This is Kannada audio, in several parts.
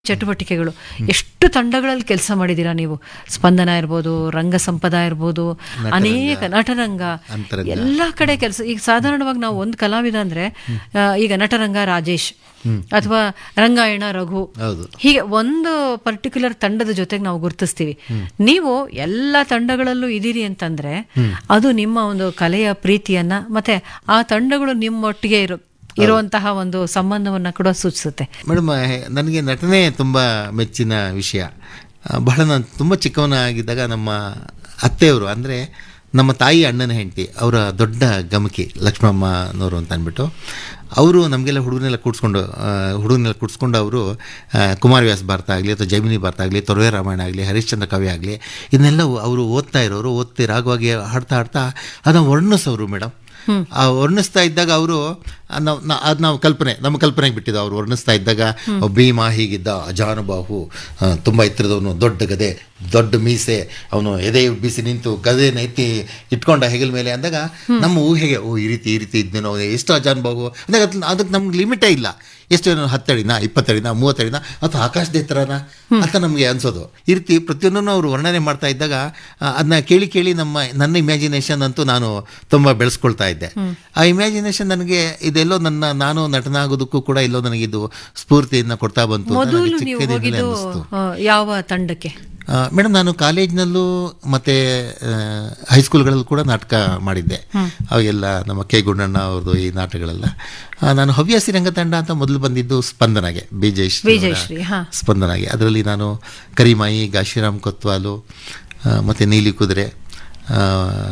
ಚಟುವಟಿಕೆಗಳು ಎಷ್ಟು ತಂಡಗಳಲ್ಲಿ ಕೆಲಸ ಮಾಡಿದ್ದೀರಾ ನೀವು ಸ್ಪಂದನ ಇರ್ಬೋದು ರಂಗ ಸಂಪದ ಇರ್ಬೋದು ಅನೇಕ ನಟರಂಗ ಅಂತರಂಗ. ಎಲ್ಲ ಕಡೆ ಕೆಲಸ ಈಗ ಸಾಧಾರಣವಾಗಿ ನಾವು ಒಂದು ಕಲಾವಿದ ಅಂದ್ರೆ ಆ, ಈಗ ನಟರಂಗ ರಾಜೇಶ್ ಅಥವಾ ರಂಗಾಯಣ ರಘು ಹೌದು ಹೀಗೆ ಒಂದು ಪರ್ಟಿಕ್ಯುಲರ್ ತಂಡದ ಜೊತೆಗೆ ನಾವು ಗುರುತಿಸ್ತೀವಿ ನೀವು ಎಲ್ಲ ತಂಡಗಳಲ್ಲೂ ಇದೀರಿ ಅಂತಂದ್ರೆ ಅದು ನಿಮ್ಮ ಒಂದು ಕಲೆಯ ಪ್ರೀತಿಯನ್ನ ಮತ್ತೆ ಆ ತಂಡಗಳು ನಿಮ್ಮೊಟ್ಟಿಗೆ ಇರೋ ಇರುವಂತಹ ಒಂದು ಸಂಬಂಧವನ್ನ ಕೂಡ ಸೂಚಿಸುತ್ತೆ ಮೇಡಮ್ ನನಗೆ ನಟನೆ ತುಂಬ ಮೆಚ್ಚಿನ ವಿಷಯ ಆ, ಬಹಳ ನಾನು ತುಂಬ ಚಿಕ್ಕವನಾಗಿದ್ದಾಗ ನಮ್ಮ ಅತ್ತೆಯವರು ಅಂದರೆ ನಮ್ಮ ತಾಯಿ ಅಣ್ಣನ ಹೆಂಡತಿ ಅವರ ದೊಡ್ಡ ಗಮಕಿ ಲಕ್ಷ್ಮಮ್ಮನವರು ಅಂತ ಅಂದ್ಬಿಟ್ಟು ಅವರು ನಮಗೆಲ್ಲ ಹುಡುಗನೆಲ್ಲ ಕೂಡಿಸ್ಕೊಂಡು ಹುಡುಗನೆಲ್ಲ ಕೂಡಿಸ್ಕೊಂಡು ಅವರು ಕುಮಾರವ್ಯಾಸ ಭಾರತ ಆಗಲಿ ಅಥವಾ ಜೈಮಿನಿ ಭಾರತ ಆಗಲಿ ತೊರವೆ ರಾಮಾಯಣ ಆಗಲಿ ಹರಿಶ್ಚಂದ್ರ ಕವಿ ಆಗಲಿ ಇದನ್ನೆಲ್ಲ ಅವರು ಓದ್ತಾ ಇರೋರು ಓದ್ತಿ ರಾಗವಾಗಿ ಹಾಡ್ತಾ ಹಾಡ್ತಾ ಅದನ್ನು ವರ್ಣಿಸೋರು ಮೇಡಮ್ ಆ ವರ್ಣಿಸ್ತಾ ಇದ್ದಾಗ ಅವರು ನಾವು ಅದು ನಾವು ಕಲ್ಪನೆ ನಮ್ಮ ಕಲ್ಪನೆಗೆ ಬಿಟ್ಟಿದ್ದು ಅವ್ರು ವರ್ಣಿಸ್ತಾ ಇದ್ದಾಗ ಭೀಮ ಹೀಗಿದ್ದ ಅಜಾನುಬಾಹು ಆ, ತುಂಬ ಎತ್ತರದವನು ದೊಡ್ಡ ಗದೆ ದೊಡ್ಡ ಮೀಸೆ ಅವನು ಎದೆ ಬೀಸಿ ನಿಂತು ಗದೆನ ಎತ್ತಿ ಇಟ್ಕೊಂಡ ಹೆಗಲ ಮೇಲೆ ಅಂದಾಗ ನಮ್ಮ ಊಹೆಗೆ ಓ ಈ ರೀತಿ ಈ ರೀತಿ ಇದ್ದೇನೋ ಎಷ್ಟು ಅಜಾನುಬಾಹು ಅಂದಾಗ ಅದ್- ಅದಕ್ಕೆ ನಮ್ಗೆ ಲಿಮಿಟೇ ಇಲ್ಲ ಎಷ್ಟು ಏನು ಹತ್ತಡಿನ ಇಪ್ಪತ್ತಡಿನ ಮೂವತ್ತಡಿನ ಅಥವಾ ಆಕಾಶದ ಎತ್ತರನ ಅಂತ ನಮಗೆ ಅನ್ಸೋದು ಈ ರೀತಿ ಪ್ರತಿಯೊಂದನ್ನು ಅವರು ವರ್ಣನೆ ಮಾಡ್ತಾ ಇದ್ದಾಗ ಅದನ್ನ ಕೇಳಿ ಕೇಳಿ ನಮ್ಮ ನನ್ನ ಇಮ್ಯಾಜಿನೇಷನ್ ಅಂತೂ ನಾನು ತುಂಬ ಬೆಳೆಸ್ಕೊಳ್ತಾ ಇದ್ದೆ ಆ ಇಮ್ಯಾಜಿನೇಷನ್ ನನಗೆ ಇದೆಲ್ಲೋ ನನ್ನ ನಾನು ನಟನಾಗೋದಕ್ಕೂ ಕೂಡ ಎಲ್ಲೋ ನನಗಿದು ಸ್ಫೂರ್ತಿಯನ್ನು ಕೊಡ್ತಾ ಬಂತು ನನಗೆ ಮೊದಲು ನೀವು ಚಿಕ್ಕಂದಿನಿಂದಲೇ ಹೋಗಿದ್ದು ಅನ್ನಿಸ್ತು ಆ, ಯಾವ ತಂಡಕ್ಕೆ ಮೇಡಮ್ ನಾನು ಕಾಲೇಜ್ನಲ್ಲೂ ಮತ್ತು ಹೈಸ್ಕೂಲ್ಗಳಲ್ಲೂ ಕೂಡ ನಾಟಕ ಮಾಡಿದ್ದೆ ಅವಾಗೆಲ್ಲ ನಮ್ಮ ಕೆ ಗುಂಡಣ್ಣ ಅವ್ರದ್ದು ಈ ನಾಟಕಗಳೆಲ್ಲ ಆ, ನಾನು ಹವ್ಯಾಸಿ ರಂಗತಂಡ ಅಂತ ಮೊದಲು ಬಂದಿದ್ದು ಸ್ಪಂದನಗೆ ಬಿ ಜಯಶ್ರೀ ಅವರ ವಿಜಯಶ್ರೀ ಹಾ ಸ್ಪಂದನಗೆ ಅದರಲ್ಲಿ ನಾನು ಕರಿಮಾಯಿ ಗಾಶಿರಾಮ್ ಕೊತ್ವಾಲು ಆ, ಮತ್ತು ನೀಲಿ ಕುದುರೆ ಆ,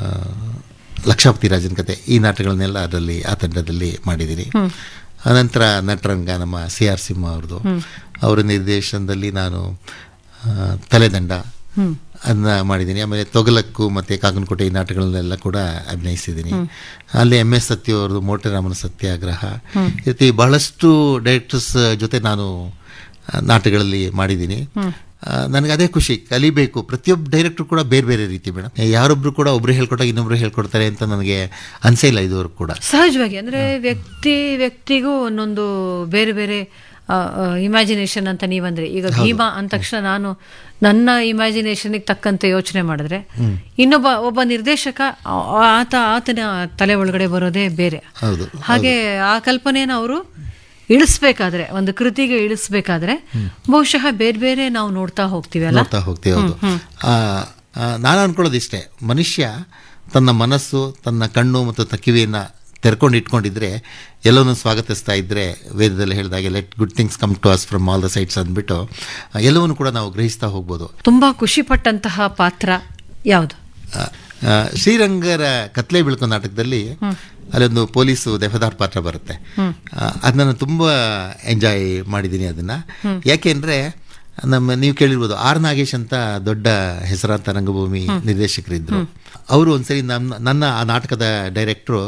ಲಕ್ಷಾಪತಿ ರಾಜನ್ ಕತೆ ಈ ನಾಟಕಗಳನ್ನೆಲ್ಲ ಅದರಲ್ಲಿ ಆ ತಂಡದಲ್ಲಿ ಮಾಡಿದ್ದೀನಿ ಅನಂತರ ನಟರಂಗ ನಮ್ಮ ಸಿ ಆರ್ ಸಿಂಹ ಅವ್ರದ್ದು ಅವರ ನಿರ್ದೇಶನದಲ್ಲಿ ನಾನು ಆ, ತಲೆದಂಡ ಅದನ್ನ ಮಾಡಿದ್ದೀನಿ ಆಮೇಲೆ ತೊಗಲಕ್ಕು ಮತ್ತು ಕಾಕನಕೋಟೆ ಈ ನಾಟಕಗಳನ್ನೆಲ್ಲ ಕೂಡ ಅಭಿನಯಿಸಿದ್ದೀನಿ ಅಲ್ಲಿ ಎಮ್ ಎಸ್ ಸತ್ಯ ಅವ್ರದ್ದು ಮೋಟರಾಮನ ಸತ್ಯಾಗ್ರಹ ಈ ರೀತಿ ಬಹಳಷ್ಟು ಡೈರೆಕ್ಟರ್ಸ್ ಜೊತೆ ನಾನು ಆ, ನಾಟಕಗಳಲ್ಲಿ ಮಾಡಿದ್ದೀನಿ ಆ, ನನಗೆ ಅದೇ ಖುಷಿ ಕಲಿಬೇಕು ಪ್ರತಿಯೊಬ್ಬ ಡೈರೆಕ್ಟರ್ ಕೂಡ ಬೇರೆ ಬೇರೆ ರೀತಿ ಮೇಡಮ್ ಯಾರೊಬ್ರು ಕೂಡ ಒಬ್ರು ಹೇಳ್ಕೊಟ್ಟಾಗ ಇನ್ನೊಬ್ರು ಹೇಳ್ಕೊಡ್ತಾರೆ ಅಂತ ನನಗೆ ಅನ್ಸೇ ಇಲ್ಲ ಇದುವರೆಗೂ ಕೂಡ ಸಹಜವಾಗಿ ಅಂದ್ರೆ ವ್ಯಕ್ತಿ ವ್ಯಕ್ತಿಗೂ ಒಂದೊಂದು ಬೇರೆ ಬೇರೆ ಇಮ್ಯಾಜಿನೇಷನ್ ಅಂತ ನೀವಂದ್ರೆ ಈಗ ಭೀಮಾ ಅಂದ ತಕ್ಷಣ ನಾನು ನನ್ನ ಇಮ್ಯಾಜಿನೇಷನ್ಗೆ ತಕ್ಕಂತೆ ಯೋಚನೆ ಮಾಡಿದ್ರೆ ಇನ್ನೊಬ್ಬ ಒಬ್ಬ ನಿರ್ದೇಶಕ ಆ- ಆತ ಆತನ ತಲೆ ಒಳಗಡೆ ಬರೋದೇ ಬೇರೆ ಹೌದು ಹಾಗೆ ಆ ಕಲ್ಪನೆಯನ್ನು ಅವರು ಇಳಿಸ್ಬೇಕಾದ್ರೆ ಒಂದು ಕೃತಿಗೆ ಇಳಿಸ್ಬೇಕಾದ್ರೆ ಬಹುಶಃ ಬೇರೆ ಬೇರೆ ನಾವು ನೋಡ್ತಾ ಹೋಗ್ತೀವಿ ಅಲ್ಲ ನೋಡ್ತಾ ಹೋಗ್ತೀವಿ ಹೌದು ಆ, ಆ, ನಾನು ಅನ್ಕೊಳ್ಳೋದು ಇಷ್ಟೇ ಮನುಷ್ಯ ತನ್ನ ಮನಸ್ಸು ತನ್ನ ಕಣ್ಣು ಮತ್ತು ತ ಕಿವಿಯನ್ನು ತೆರ್ಕೊಂಡು ಇಟ್ಕೊಂಡಿದ್ರೆ ಎಲ್ಲವನ್ನೂ ಸ್ವಾಗತಿಸ್ತಾ ಇದ್ದರೆ ವೇದದಲ್ಲಿ ಹೇಳಿದಾಗೆ let good things come to us from all the sides ಅಂದ್ಬಿಟ್ಟು ಆ, ಎಲ್ಲವನ್ನು ಕೂಡ ನಾವು ಗ್ರಹಿಸ್ತಾ ಹೋಗ್ಬೋದು ತುಂಬಾ ಖುಷಿ ಪಟ್ಟಂತಹ ಪಾತ್ರ ಯಾವುದು ಆ, ಆ, ಶ್ರೀರಂಗರ ಕತ್ಲೆ ಬೆಳಕು ನಾಟಕದಲ್ಲಿ ಅಲ್ಲೊಂದು ಪೊಲೀಸು ದೆಫದಾರ್ ಪಾತ್ರ ಬರುತ್ತೆ ಅದನ್ನ ನಾನು ತುಂಬ ಎಂಜಾಯ್ ಮಾಡಿದ್ದೀನಿ ಅದನ್ನ ಯಾಕೆಂದ್ರೆ ನಮ್ಮ ನೀವು ಕೇಳಿರ್ಬೋದು ಆರ್ ನಾಗೇಶ್ ಅಂತ ದೊಡ್ಡ ಹೆಸರಾಂತ ರಂಗಭೂಮಿ ನಿರ್ದೇಶಕರಿದ್ರು ಅವರು ಒಂದ್ಸರಿ ನಮ್ಮ ನನ್ನ ಆ ನಾಟಕದ ಡೈರೆಕ್ಟ್ರು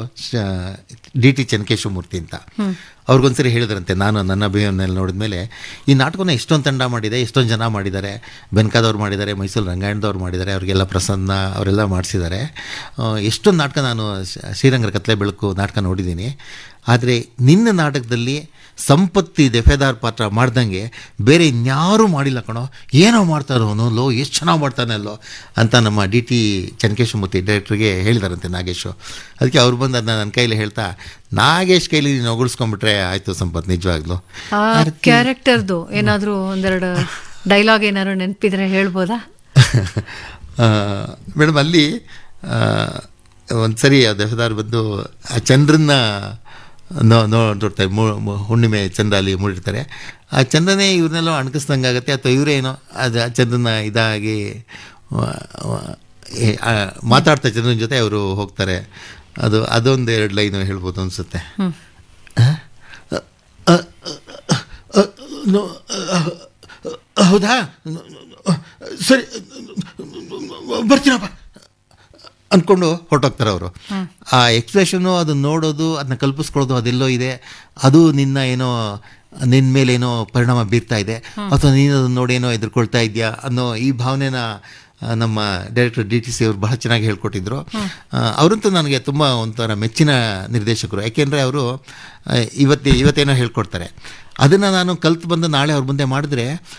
ಡಿ ಟಿ ಚೆನ್ನಕೇಶವಮೂರ್ತಿ ಅಂತ ಅವ್ರಿಗೊಂದ್ಸರಿ ಹೇಳಿದ್ರಂತೆ ನಾನು ನನ್ನ ಅಭಿನಯನಲ್ಲಿ ನೋಡಿದ್ಮೇಲೆ ಈ ನಾಟಕನ ಎಷ್ಟೊಂದು ತಂಡ ಮಾಡಿದೆ ಎಷ್ಟೊಂದು ಜನ ಮಾಡಿದ್ದಾರೆ ಬೆನ್ಕಾದವ್ರು ಮಾಡಿದ್ದಾರೆ ಮೈಸೂರು ರಂಗಾಯಣದವ್ರು ಮಾಡಿದ್ದಾರೆ ಅವರಿಗೆಲ್ಲ ಪ್ರಸನ್ನ ಅವರೆಲ್ಲ ಮಾಡಿಸಿದ್ದಾರೆ ಎಷ್ಟೊಂದು ನಾಟಕ ನಾನು ಶ- ಶ್ರೀರಂಗರ ಕತ್ಲೆ ಬೆಳಕು ನಾಟಕ ನೋಡಿದ್ದೀನಿ ಆದರೆ ನಿನ್ನ ನಾಟಕದಲ್ಲಿ ಸಂಪತ್ತಿ ದೆಫೆದಾರ್ ಪಾತ್ರ ಮಾಡ್ದಂಗೆ ಬೇರೆ ಇನ್ಯಾರೂ ಮಾಡಿಲ್ಲ ಕಣೋ ಏನೋ ಮಾಡ್ತಾರೋ ಅವನು ಲೋ ಎಷ್ಟು ಚೆನ್ನಾಗಿ ಮಾಡ್ತಾನೆ ಅಲ್ಲೋ ಅಂತ ನಮ್ಮ ಡಿ ಟಿ ಚೆನ್ನಕೇಶಮೂರ್ತಿ ಡೈರೆಕ್ಟ್ರಿಗೆ ಹೇಳಿದಾರಂತೆ ನಾಗೇಶು ಅದಕ್ಕೆ ಅವ್ರು ಬಂದು ಅದನ್ನ ನನ್ನ ಕೈಲಿ ಹೇಳ್ತಾ ನಾಗೇಶ್ ಕೈಲಿ ನೀನು ಹೊಗಳ್ಸ್ಕೊಂಡ್ಬಿಟ್ರೆ ಆಯಿತು ಸಂಪತ್ ನಿಜವಾಗ್ಲೂ ಆ ಕ್ಯಾರೆಕ್ಟರ್ದು ಏನಾದ್ರೂ ಒಂದೆರಡು ಡೈಲಾಗ್ ಏನಾದ್ರು ನೆನಪಿದ್ರೆ ಹೇಳ್ಬೋದಾ ಮೇಡಮ್ ಅಲ್ಲಿ ಒಂದ್ಸರಿ ಆ ದೆಫದಾರ್ ಬಂದು ಆ ಚಂದ್ರನ್ನ ನೋ ನೋಡ್ತಾರೆ ಮು- ಮು- ಹುಣ್ಣಿಮೆ ಚಂದ್ರ ಅಲ್ಲಿ ಮೂಡಿರ್ತಾರೆ ಆ ಚಂದ್ರನೇ ಇವ್ರನ್ನೆಲ್ಲ ಅಣಕಿಸ್ದಂಗೆ ಆಗುತ್ತೆ ಅಥವಾ ಇವರೇನೋ ಅದು ಆ ಚಂದ್ರನ ಇದಾಗಿ ವ- ವ- ಏ- ಆ, ಮಾತಾಡ್ತಾ ಚಂದ್ರನ ಜೊತೆ ಅವರು ಹೋಗ್ತಾರೆ ಅದು ಅದೊಂದು ಎರಡು ಲೈನು ಹೇಳ್ಬೋದು ಅನ್ಸುತ್ತೆ ಆ? ಅ, ಅ, ಅ, ನೋ, ಅ, ಅ, ಹೌದಾ ಸರಿ ಬರ್ತೀನಪ್ಪ ಅಂದ್ಕೊಂಡು ಹೊರಟೋಗ್ತಾರೆ ಅವರು ಆ ಎಕ್ಸ್ಪ್ರೆಷನ್ನು ಅದನ್ನ ನೋಡೋದು ಅದನ್ನ ಕಲ್ಪಿಸ್ಕೊಳ್ಳೋದು ಅದೆಲ್ಲೋ ಇದೆ ಅದು ನಿನ್ನ ಏನೋ ನಿನ್ನ ಮೇಲೆ ಏನೋ ಪರಿಣಾಮ ಬೀರ್ತಾ ಇದೆ ಅಥವಾ ನೀನು ಅದನ್ನ ನೋಡಿ ಏನೋ ಎದುರ್ಕೊಳ್ತಾ ಇದೆಯಾ ಅನ್ನೋ ಈ ಭಾವನೆನ ಆ, ನಮ್ಮ ಡೈರೆಕ್ಟರ್ ಡಿ ಟಿ ಸಿ ಅವರು ಬಹಳ ಚೆನ್ನಾಗಿ ಹೇಳ್ಕೊಟ್ಟಿದ್ರು ಆ, ಅವರಂತೂ ನನಗೆ ತುಂಬ ಒಂಥರ ಮೆಚ್ಚಿನ ನಿರ್ದೇಶಕರು ಯಾಕೆಂದರೆ ಅವರು ಇವತ್ತು ಇವತ್ತೇನೋ ಹೇಳ್ಕೊಡ್ತಾರೆ ಅದನ್ನು ನಾನು ಕಲ್ತು ಬಂದು ನಾಳೆ ಅವ್ರ ಮುಂದೆ ಮಾಡಿದ್ರೆ